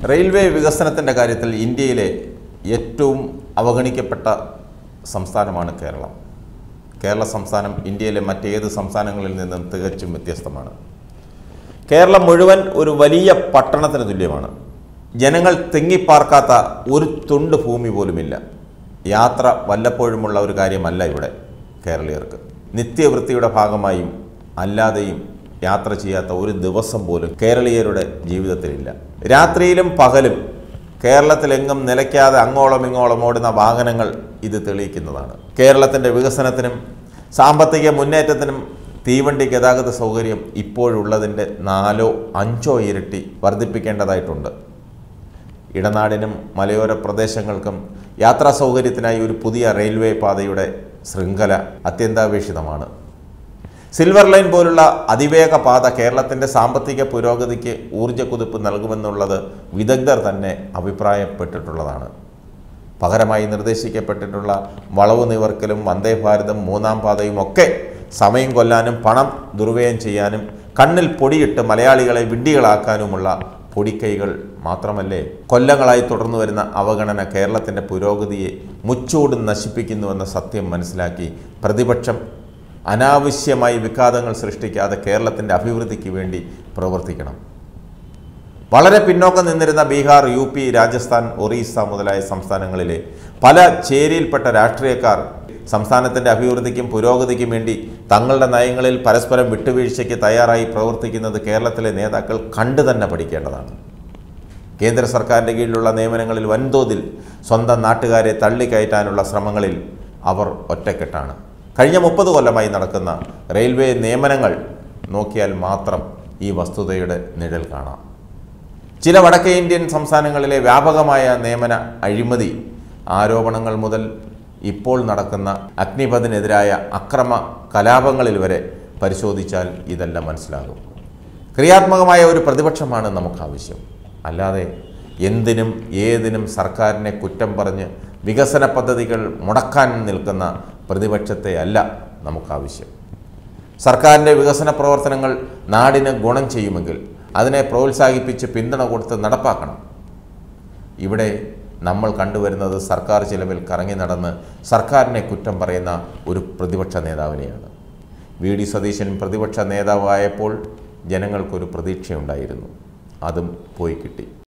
railway വികസനത്തിൻ്റെ കാര്യത്തിൽ ഇന്ത്യയിലെ ഏറ്റവും അവഗണിക്കപ്പെട്ട സംസ്ഥാനമാണ് കേരളം കേരള സംസ്ഥാനം ഇന്ത്യയിലെ മറ്റേത് സംസ്ഥാനങ്ങളിൽ നിന്നും തികച്ചും വ്യത്യസ്തമാണ് കേരളം മുഴുവൻ ഒരു വലിയ പട്ടണത്തിന് തുല്യമാണ് ജനങ്ങൾ തിങ്ങിപ്പാർക്കാത്ത ഒരു തുണ്ട് ഭൂമി പോലുമില്ല യാത്ര വല്ലപ്പോഴുമുള്ള ഒരു കാര്യമല്ല ഇവിടെ കേരളീയർക്ക് നിത്യവൃത്തിയുടെ ഭാഗമായും അല്ലാതെയും യാത്ര ചെയ്യാത്ത ഒരു ദിവസം പോലും കേരളീയരുടെ ജീവിതത്തിലില്ല രാത്രിയിലും പകലും കേരളത്തിലെങ്ങും നിലയ്ക്കാതെ അങ്ങോളം ഇങ്ങോളം ഓടുന്ന വാഹനങ്ങൾ ഇത് തെളിയിക്കുന്നതാണ് കേരളത്തിൻ്റെ വികസനത്തിനും സാമ്പത്തിക മുന്നേറ്റത്തിനും തീവണ്ടി ഗതാഗത സൗകര്യം ഇപ്പോഴുള്ളതിൻ്റെ നാലോ അഞ്ചോ ഇരട്ടി വർദ്ധിപ്പിക്കേണ്ടതായിട്ടുണ്ട് ഇടനാടിനും മലയോര പ്രദേശങ്ങൾക്കും യാത്രാ സൗകര്യത്തിനായി ഒരു പുതിയ റെയിൽവേ പാതയുടെ ശൃംഖല അത്യന്താപേക്ഷിതമാണ് സിൽവർ ലൈൻ പോലുള്ള അതിവേഗ പാത കേരളത്തിൻ്റെ സാമ്പത്തിക പുരോഗതിക്ക് ഊർജ്ജക്കുതിപ്പ് നൽകുമെന്നുള്ളത് വിദഗ്ധർ തന്നെ അഭിപ്രായപ്പെട്ടിട്ടുള്ളതാണ് പകരമായി നിർദ്ദേശിക്കപ്പെട്ടിട്ടുള്ള വളവ് നിവർക്കലും വന്ദേ ഭാരതം മൂന്നാം പാതയും ഒക്കെ സമയം കൊല്ലാനും പണം ദുർവ്യയം ചെയ്യാനും കണ്ണിൽ പൊടിയിട്ട് മലയാളികളെ വിഡ്ഢികളാക്കാനുമുള്ള പൊടിക്കൈകൾ മാത്രമല്ലേ കൊല്ലങ്ങളായി തുടർന്നു വരുന്ന അവഗണന കേരളത്തിൻ്റെ പുരോഗതിയെ മുച്ചൂടും നശിപ്പിക്കുന്നുവെന്ന സത്യം മനസ്സിലാക്കി പ്രതിപക്ഷം അനാവശ്യമായി വിഘാതങ്ങൾ സൃഷ്ടിക്കാതെ കേരളത്തിൻ്റെ അഭിവൃദ്ധിക്ക് വേണ്ടി പ്രവർത്തിക്കണം വളരെ പിന്നോക്കം നിന്നിരുന്ന ബീഹാർ യു പി രാജസ്ഥാൻ ഒറീസ മുതലായ സംസ്ഥാനങ്ങളിലെ പല ചേരിയിൽപ്പെട്ട രാഷ്ട്രീയക്കാർ സംസ്ഥാനത്തിൻ്റെ അഭിവൃദ്ധിക്കും പുരോഗതിക്കും വേണ്ടി തങ്ങളുടെ നയങ്ങളിൽ പരസ്പരം വിട്ടുവീഴ്ചയ്ക്ക് തയ്യാറായി പ്രവർത്തിക്കുന്നത് കേരളത്തിലെ നേതാക്കൾ കണ്ടു തന്നെ പഠിക്കേണ്ടതാണ് കേന്ദ്ര സർക്കാരിൻ്റെ കീഴിലുള്ള നിയമനങ്ങളിൽ വൻതോതിൽ സ്വന്തം നാട്ടുകാരെ തള്ളിക്കയറ്റാനുള്ള ശ്രമങ്ങളിൽ അവർ ഒറ്റക്കെട്ടാണ് കഴിഞ്ഞ മുപ്പത് കൊല്ലമായി നടക്കുന്ന റെയിൽവേ നിയമനങ്ങൾ നോക്കിയാൽ മാത്രം ഈ വസ്തുതയുടെ നിഴൽ കാണാം ചില വടക്കേ ഇന്ത്യൻ സംസ്ഥാനങ്ങളിലെ വ്യാപകമായ നിയമന അഴിമതി ആരോപണങ്ങൾ മുതൽ ഇപ്പോൾ നടക്കുന്ന അഗ്നിപഥിനെതിരായ അക്രമ കലാപങ്ങളിൽ വരെ പരിശോധിച്ചാൽ ഇതെല്ലാം മനസ്സിലാകും ക്രിയാത്മകമായ ഒരു പ്രതിപക്ഷമാണ് നമുക്ക് ആവശ്യം അല്ലാതെ എന്തിനും ഏതിനും സർക്കാരിനെ കുറ്റം പറഞ്ഞ് വികസന പദ്ധതികൾ മുടക്കാൻ നിൽക്കുന്ന പ്രതിപക്ഷത്തെ അല്ല നമുക്കാവശ്യം സർക്കാരിൻ്റെ വികസന പ്രവർത്തനങ്ങൾ നാടിന് ഗുണം ചെയ്യുമെങ്കിൽ അതിനെ പ്രോത്സാഹിപ്പിച്ച് പിന്തുണ കൊടുത്ത് നടപ്പാക്കണം ഇവിടെ നമ്മൾ കണ്ടുവരുന്നത് സർക്കാർ ചിലവിൽ കറങ്ങി നടന്ന് സർക്കാരിനെ കുറ്റം പറയുന്ന ഒരു പ്രതിപക്ഷ നേതാവിനെയാണ് വി ഡി സതീശൻ പ്രതിപക്ഷ നേതാവായപ്പോൾ ജനങ്ങൾക്കൊരു പ്രതീക്ഷയുണ്ടായിരുന്നു അതും പോയി കിട്ടി